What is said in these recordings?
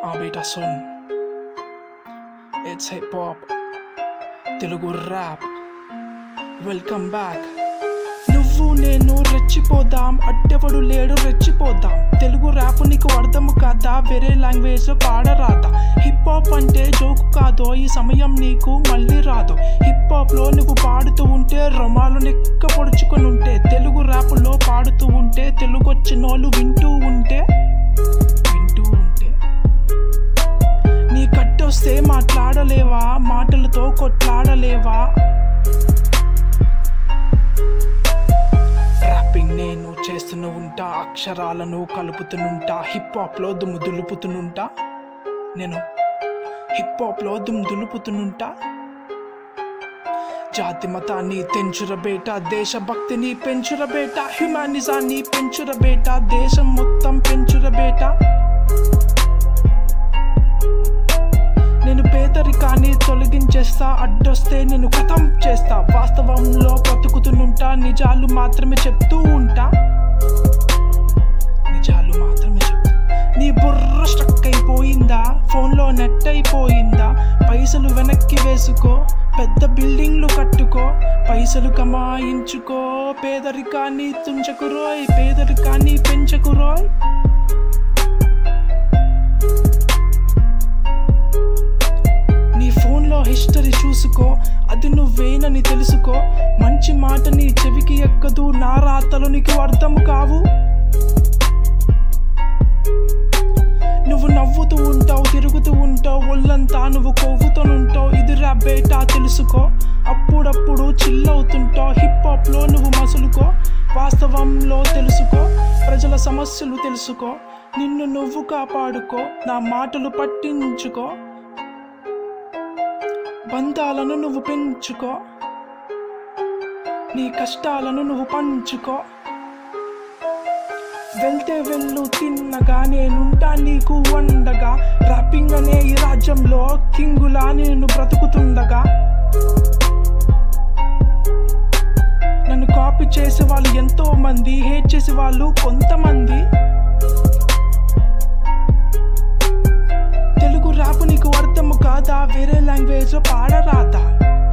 ఆ బేటా సున్ it's hip hop Telugu rap welcome back నువ్వు నేను రెచ్చిపోదాం అడ్డెవడు లేడు రెచ్చిపోదాం తెలుగు ర్యాప్ నీకు అర్థము కాదా వేరే లాంగ్వేజ్ లో పాడరాదా హిప్ హాప్ అంటే జోకు కాదో ఈ సమయం నీకు మళ్ళీ రాదు హిప్ హాప్ లో నువ్వు పాడుతూ ఉంటే రొమాలు నెక్క పొడుచుకొని ఉంటే తెలుగు ర్యాప్ లో పాడుతూ ఉంటే తెలుగు వచ్చినోళ్ళు వింటూ ఉంటే వింటూ ఉంటే నీ కట్టొస్తే మాట్లాడలేవా మాటలతో కొట్లాడలేవా ర్యాపింగ్ నేను చేస్తూనే ఉంటా అక్షరాలను కలుపుతూనుంటా హిప్ హాప్లో దుమ్ము దులుపుతూనుంటా నేను హిప్ హాప్లో దుమ్ము దులుపుతూనుంటా జాతి మతాన్ని తెంచుర బేట దేశభక్తిని పెంచుర బేట హ్యుమానిజాన్ని పెంచుర బేట దేశం మొత్తం పెంచుర బేట నేను పేదరికాన్ని తొలగించేస్తా అడ్డొస్తే నేను కథం చేస్తా వాస్తవంలో బ్రతుకుతుంటా నిజాలు మాత్రమే చెప్తూ ఉంటా నిజాలు మాత్రమే చెప్తా నీ బుర్ర స్ట్రక్ అయిపోయిందా ఫోన్లో నెట్ అయిపోయిందా పైసలు వెనక్కి వేసుకో పెద్ద బిల్డింగ్లు కట్టుకో పైసలు కమాయించుకో పేదరికాన్ని తుంచకురోయ్ పేదరికాన్ని పెంచకురోయ్ నీ ఫోన్లో హిస్టరీ చూసుకో అది నువ్వేనని తెలుసుకో మంచి మాట నీ చెవికి ఎక్కదు నా రాతలు నీకు అర్థం కావు నువ్వు నవ్వుతూ ఉంటావు తిరుగుతూ ఉంటావు ఒళ్ళంతా నువ్వు కొవ్వుతూనుంటావు ఇది రా బేటా తెలుసుకో అప్పుడప్పుడు చిల్లవుతుంటావు హిప్ హాప్లో నువ్వు మసులుకో వాస్తవంలో తెలుసుకో ప్రజల సమస్యలు తెలుసుకో నిన్ను నువ్వు కాపాడుకో నా మాటలు పట్టించుకో బంధాలను నువ్వు పెంచుకో నీ కష్టాలను నువ్వు పంచుకో వెళ్తే వెళ్ళు తిన్నగా నేనుంటా నీకు వండగా ర్యాపింగ్ అనే ఈ రాజ్యంలో కింగులా నేను బ్రతుకుతుండగా నన్ను కాపీ చేసే వాళ్ళు ఎంతో మంది హేట్ చేసే వాళ్ళు కొంతమంది తెలుగు ర్యాప్ నీకు అర్థము కాదా వేరే లాంగ్వేజ్ లో పాడరాదా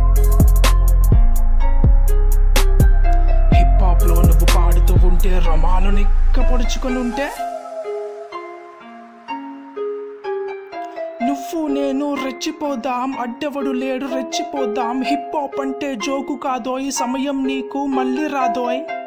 హిప్ హాప్ లో నువ్వు పాడుతూ ఉంటే రమాలు నిక్క పొడుచుకొని ఉంటే నువ్వు నేను రెచ్చిపోదాం అడ్డెవడు లేడు రెచ్చిపోదాం హిప్ హాప్ అంటే జోకు కాదోయ్ సమయం నీకు మళ్ళీ రాదోయ్